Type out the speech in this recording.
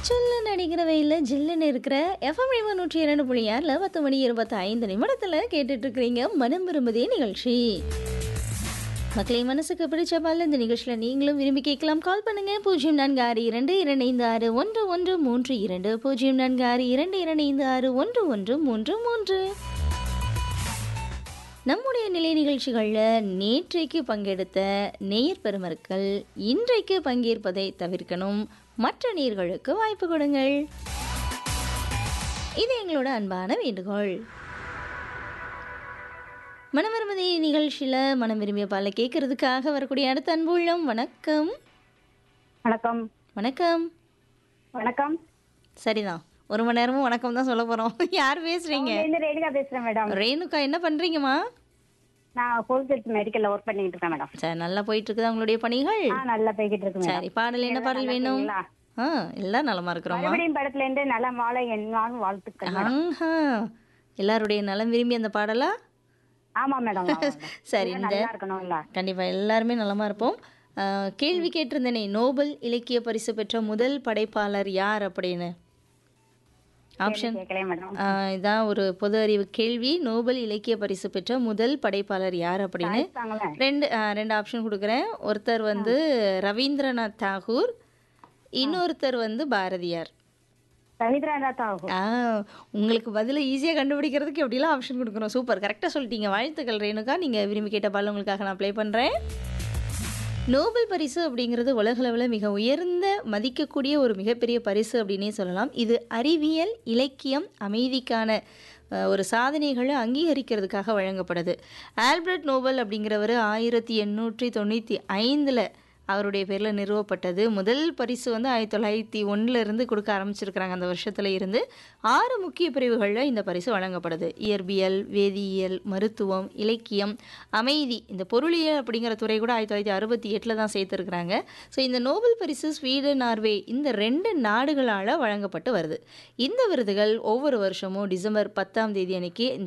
சொல்ல நடிக்கிற வெயில ஜில்லுன்னு இருக்கிற எஃப்எம் ரெய்வோ நூற்றி இரண்டு புள்ளி ஆறில் பத்து மணி இருபத்தி ஐந்து நிமிடத்தில் கேட்டுட்டு இருக்கிறீங்க மனம் விரும்புதே நிகழ்ச்சி மக்களை மனசுக்கு பிடிச்ச பால் இந்த நிகழ்ச்சியில் நீங்களும் விரும்பி கேட்கலாம் கால் பண்ணுங்க பூஜ்ஜியம் நான்கு ஆறு இரண்டு இரண்டு ஐந்து ஆறு ஒன்று ஒன்று மூன்று இரண்டு பூஜ்ஜியம் நான்கு ஆறு இரண்டு இரண்டு ஐந்து ஆறு ஒன்று ஒன்று மூன்று மூன்று நம்முடைய நிலை நிகழ்ச்சிகளில் நேற்றைக்கு பங்கெடுத்த நேயர் பெருமக்கள் இன்றைக்கு பங்கேற்பதை தவிர்க்கணும் மற்ற நேர்களுக்கு வாய்ப்பு கொடுங்கள் இது எங்களோட அன்பான வேண்டுகோள் மனம் விரும்புதே நிகழ்ச்சியில் மனம் விரும்பிய பாலை கேட்கறதுக்காக வரக்கூடிய அடுத்த அன்பு உள்ளம் வணக்கம் வணக்கம் வணக்கம் வணக்கம் சரிதான் ஒரு மணி நேரமும் வணக்கம் தான் சொல்ல போகிறோம் யார் பேசுகிறீங்க இருந்து ரேணுகா பேசுறேன் மேடம் ரேணுகா என்ன பண்ணுறீங்கம்மா நான் ஹோல்சேல் மெடிக்கல்ல ஒர்க் பண்ணிட்டு இருக்கேன் மேடம் சரி நல்லா போயிட்டு இருக்குதா உங்களுடைய பணிகள் ஆ நல்லா போய்கிட்டு இருக்கு மேடம் சரி பாடல் என்ன பாடல் வேணும் இருக்கீங்களா? ஆ எல்லாம் நலமா இருக்கிறோமா மறுபடியும் படத்துல இருந்து நல்ல மாலை என்னாலும் வாழ்த்துக்கள் மேடம் ஆஹா எல்லாருடைய நலம் விரும்பி அந்த பாடலா ஆமா மேடம் ஆமா மேடம். சரி எல்லாம் இந்த நல்லா இருக்கணும்ல கண்டிப்பா எல்லாருமே நலமா இருப்போம் ஆ, கேள்வி கேட்டிருந்தேனே நோபல் இலக்கிய பரிசு பெற்ற முதல் படைப்பாளர் யார் அப்படின்னு ஆப்ஷன் கேட்கல மேடம் ஆ, இதான் ஒரு பொது அறிவு கேள்வி நோபல் இலக்கிய பரிசு பெற்ற முதல் படைப்பாளர் யார் அப்படின்னு தாங்களே ரெண்டு ஆ, ரெண்டு ஆப்ஷன் கொடுக்குறேன் ஒருத்தர் வந்து ரவீந்திரநாத் தாகூர் இன்னொருத்தர் வந்து பாரதியார் ரவீந்திரநாத் ஆகும் ஆ உங்களுக்கு பதிலை ஈஸியாக கண்டுபிடிக்கிறதுக்கு எப்படிலாம் ஆப்ஷன் கொடுக்குறோம் சூப்பர் கரெக்டாக சொல்லிட்டீங்க வாழ்த்துக்கள் ரேணுகா நீங்கள் விரும்பி கேட்ட பால் உங்களுக்காக நான் ப்ளே பண்ணுறேன் நோபல் பரிசு அப்படிங்கிறது உலகளவில் மிக உயர்ந்த மதிக்கக்கூடிய ஒரு மிகப்பெரிய பரிசு அப்படின்னே சொல்லலாம் இது அறிவியல் இலக்கியம் அமைதிக்கான அஹ், ஒரு சாதனைகளை அங்கீகரிக்கிறதுக்காக வழங்கப்படுது ஆல்பர்ட் நோபல் அப்படிங்கிறவர் ஆயிரத்தி எண்ணூற்றி தொண்ணூற்றி ஐந்தில் அவருடைய பேரில் நிறுவப்பட்டது முதல் பரிசு வந்து ஆயிரத்தி தொள்ளாயிரத்தி ஒன்றில் இருந்து கொடுக்க ஆரம்பிச்சிருக்கிறாங்க அந்த வருஷத்துல இருந்து ஆறு முக்கிய பிரிவுகளில் இந்த பரிசு வழங்கப்படுது இயற்பியல் வேதியியல் மருத்துவம் இலக்கியம் அமைதி இந்த பொருளியல் அப்படிங்கிற துறை கூட ஆயிரத்தி தொள்ளாயிரத்தி அறுபத்தி எட்டில் தான் சேர்த்துருக்குறாங்க ஸோ இந்த நோபல் பரிசு ஸ்வீடன் நார்வே இந்த ரெண்டு நாடுகளால் வழங்கப்பட்டு வருது இந்த விருதுகள் ஒவ்வொரு வருஷமும் டிசம்பர் பத்தாம் தேதி அன்னைக்கு இந்த